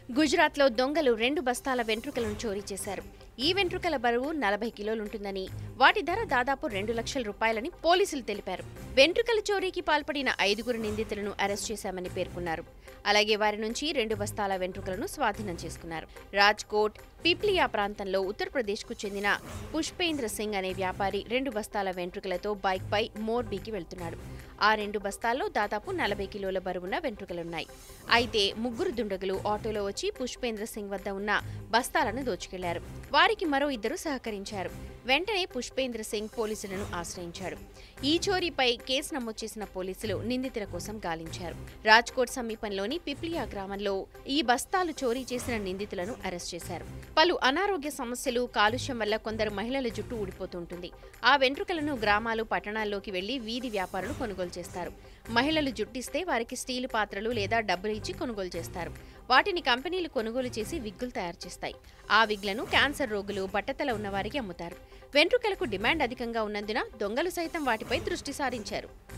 గుజరాత్లో దొంగలు రెండు బస్తాల వెంట్రుకలను చోరీ చేశారు ఈ వెంట్రుకల బరువు నలభై కిలోలుంటుందని వాటి ధర దాదాపు రెండు లక్షల రూపాయలని పోలీసులు తెలిపారు వెంట్రుకల చోరీకి పాల్పడిన ఐదుగురు నిందితులను అరెస్ట్ చేశామని పేర్కొన్నారు అలాగే వారి నుంచి రెండు బస్తాల వెంట్రుకలను స్వాధీనం చేసుకున్నారు రాజ్కోట్ పిప్లియా ప్రాంతంలో ఉత్తరప్రదేశ్కు చెందిన పుష్పేంద్ర సింగ్ అనే వ్యాపారి రెండు బస్తాల వెంట్రుకలతో బైక్పై మోర్బీకి వెళ్తున్నాడు ఆ రెండు బస్తాల్లో దాదాపు నలభై కిలోల బరువున్న వెంట్రుకలున్నాయి అయితే ముగ్గురు దుండగులు ఆటోలో వచ్చి పుష్పేంద్ర సింగ్ వద్ద ఉన్న బస్తాలను దోచుకెళ్లారు వారికి మరో ఇద్దరు సహకరించారు వెంటనే పుష్పేంద్ర సింగ్ పోలీసులను ఆశ్రయించాడు ఈ చోరీపై కేసు నమోదు చేసిన పోలీసులు నిందితుల కోసం గాలించారు రాజ్కోట్ సమీపంలోని పిప్లియా గ్రామంలో ఈ బస్తాలు చోరీ చేసిన నిందితులను అరెస్ట్ చేశారు పలు అనారోగ్య సమస్యలు కాలుష్యం వల్ల కొందరు మహిళల జుట్టు ఊడిపోతుంటుంది ఆ వెంట్రుకలను గ్రామాలు పట్టణాల్లోకి వెళ్లి వీధి వ్యాపారులు కొనుగోలు చేస్తారు మహిళలు జుట్టిస్తే వారికి స్టీలు పాత్రలు లేదా డబ్బులు ఇచ్చి కొనుగోలు చేస్తారు వాటిని కంపెనీలు కొనుగోలు చేసి విగ్గులు తయారు చేస్తాయి ఆ విగ్లను క్యాన్సర్ రోగులు బట్టతల ఉన్నవారికి అమ్ముతారు వెంట్రుకలకు డిమాండ్ అధికంగా ఉన్నందున దొంగలు సైతం వాటిపై దృష్టి సారించారు